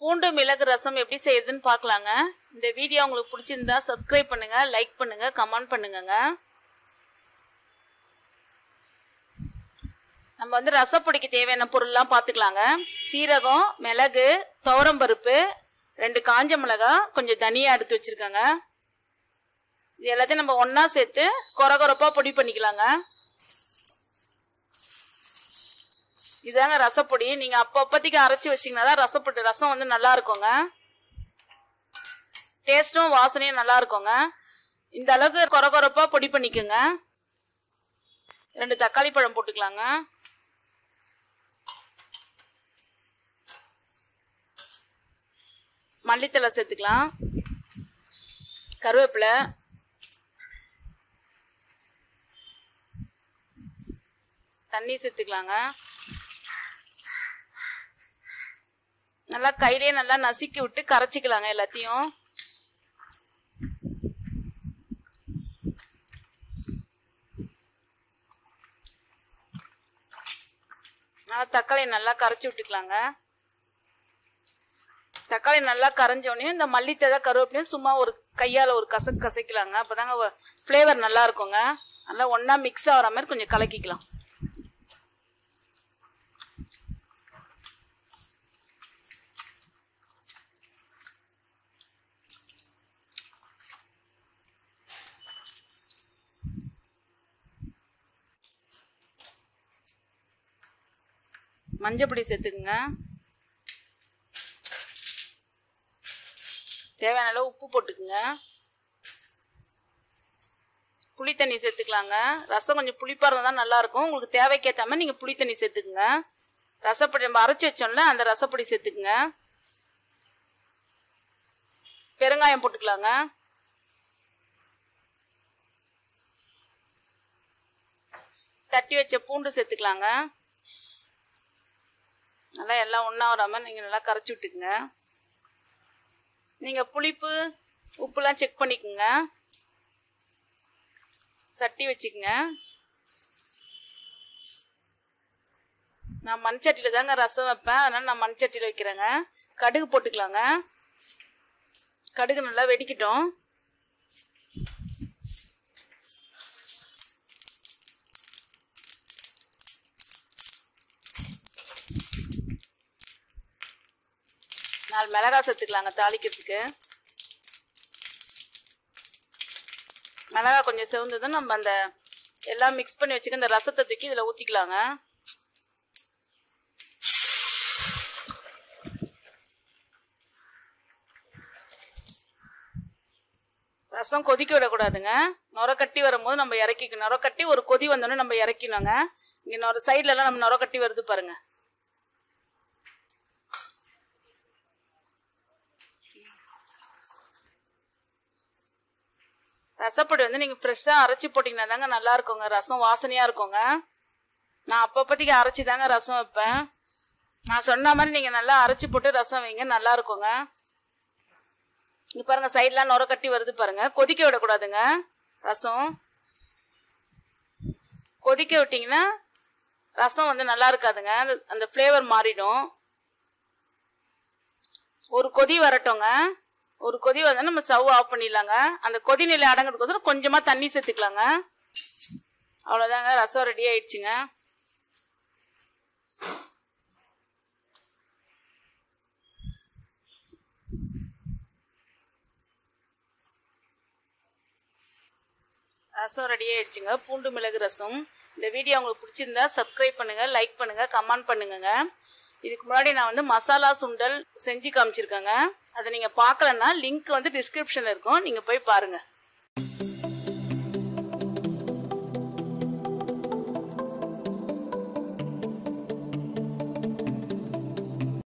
பூண்டு மிளகு ரசம் எப்படி செய்யறதுன்னு பார்க்கலாங்க இந்த வீடியோ உங்களுக்கு பிடிச்சிருந்தா சப்ஸ்கிரைப் பண்ணுங்க லைக் பண்ணுங்க கமெண்ட் பண்ணுங்கங்க நம்ம வந்து ரசப்பொடிக்கு தேவையான பொருள்லாம் பார்த்துக்கலாங்க சீரகம் மிளகு துவரம்பருப்பு ரெண்டு காஞ்ச மிளகா கொஞ்சம் தனியாக எடுத்து வச்சுருக்கேங்க இது எல்லாத்தையும் நம்ம ஒன்றா சேர்த்து கொர கொரப்பாக பொடி பண்ணிக்கலாங்க இதாங்க ரசப்பொடி நீங்கள் அப்போ அப்போதைக்கு அரைச்சி வச்சிங்கன்னா தான் ரசப்பொடி ரசம் வந்து நல்லா இருக்குங்க டேஸ்ட்டும் வாசனையும் நல்லா இருக்குங்க இந்த அளவுக்கு கொர கொரப்பாக பொடி பண்ணிக்கோங்க ரெண்டு தக்காளி பழம் போட்டுக்கலாங்க மல்லித்தலை சேர்த்துக்கலாம் கருவேப்பிலை தண்ணி சேர்த்துக்கலாங்க நல்லா கையிலே நல்லா நசுக்கி விட்டு கரைச்சிக்கலாங்க எல்லாத்தையும் நல்லா தக்காளி நல்லா கரைச்சி விட்டுக்கலாங்க தக்காளி நல்லா கரைஞ்சோடனே இந்த மல்லித்தழை கருவேப்பிலையும் சும்மா ஒரு கையால் ஒரு கசக்கு கசைக்கலாங்க அப்போ தாங்க ஃப்ளேவர் நல்லா இருக்குங்க நல்லா ஒன்றா மிக்ஸ் ஆகிற மாதிரி கொஞ்சம் கலக்கிக்கலாம் மஞ்சப்பொடி சேர்த்துக்குங்க தேவையான அளவு உப்பு போட்டுக்குங்க புளி தண்ணி சேர்த்துக்கலாங்க ரசம் கொஞ்சம் புளிப்பாக இருந்தால் தான் நல்லாயிருக்கும் உங்களுக்கு தேவைக்கேற்ற மாதிரி நீங்கள் புளி தண்ணி சேர்த்துக்குங்க ரசப்பொடி நம்ம அரைச்சி வச்சோம்ல அந்த ரசப்பொடி சேர்த்துக்குங்க பெருங்காயம் போட்டுக்கலாங்க தட்டி வச்ச பூண்டு சேர்த்துக்கலாங்க நல்லா எல்லாம் ஒன்றா வராமல் நீங்கள் நல்லா கரைச்சி விட்டுக்குங்க நீங்கள் புளிப்பு உப்புலாம் செக் பண்ணிக்கோங்க சட்டி வச்சுக்கோங்க நான் மண் சட்டியில் தாங்க ரசம் வைப்பேன் அதனால் நான் மண் சட்டியில் வைக்கிறேங்க கடுகு போட்டுக்கலாங்க கடுகு நல்லா வெடிக்கட்டும் நாலு மிளகாய் சேர்த்துக்கலாங்க தாளிக்கிறதுக்கு மிளகாய் கொஞ்சம் செவந்ததும் நம்ம அந்த எல்லாம் மிக்ஸ் பண்ணி வச்சுக்க இந்த ரசத்தை தூக்கி இதில் ஊற்றிக்கலாங்க ரசம் கொதிக்க விடக்கூடாதுங்க நுர கட்டி வரும்போது நம்ம இறக்கிக்கணும் நுர கட்டி ஒரு கொதி வந்தோடனே நம்ம இறக்கினோங்க இங்கே நுர சைட்லலாம் நம்ம நுர கட்டி வருது பாருங்க ரசப்பொடி வந்து நீங்கள் ஃப்ரெஷ்ஷாக அரைச்சி போட்டிங்கன்னா தாங்க நல்லா இருக்குங்க ரசம் வாசனையாக இருக்குங்க நான் அப்பப்போதைக்கு அரைச்சி தாங்க ரசம் வைப்பேன் நான் சொன்ன மாதிரி நீங்கள் நல்லா அரைச்சி போட்டு ரசம் வைங்க நல்லா இருக்குங்க இங்கே பாருங்கள் சைட்லாம் நுர கட்டி வருது பாருங்கள் கொதிக்க விடக்கூடாதுங்க ரசம் கொதிக்க விட்டிங்கன்னா ரசம் வந்து நல்லா இருக்காதுங்க அந்த அந்த ஃப்ளேவர் மாறிடும் ஒரு கொதி வரட்டுங்க ஒரு கொதி வந்தால் நம்ம ஸ்டவ் ஆஃப் பண்ணிடலாங்க அந்த கொதி நிலை அடங்கிறதுக்கோசரம் கொஞ்சமாக தண்ணி சேர்த்துக்கலாங்க அவ்வளோதாங்க ரசம் ரெடி ஆயிடுச்சுங்க ரசம் ரெடி ஆயிடுச்சுங்க பூண்டு மிளகு ரசம் இந்த வீடியோ உங்களுக்கு பிடிச்சிருந்தா சப்ஸ்கிரைப் பண்ணுங்கள் லைக் பண்ணுங்கள் கமெண்ட் பண்ணுங்கங்க இதுக்கு முன்னாடி நான் வந்து மசாலா சுண்டல் செஞ்சு காமிச்சிருக்கேங்க அதை நீங்கள் பார்க்கலன்னா லிங்க் வந்து டிஸ்கிரிப்ஷனில் இருக்கும் நீங்கள் போய் பாருங்கள்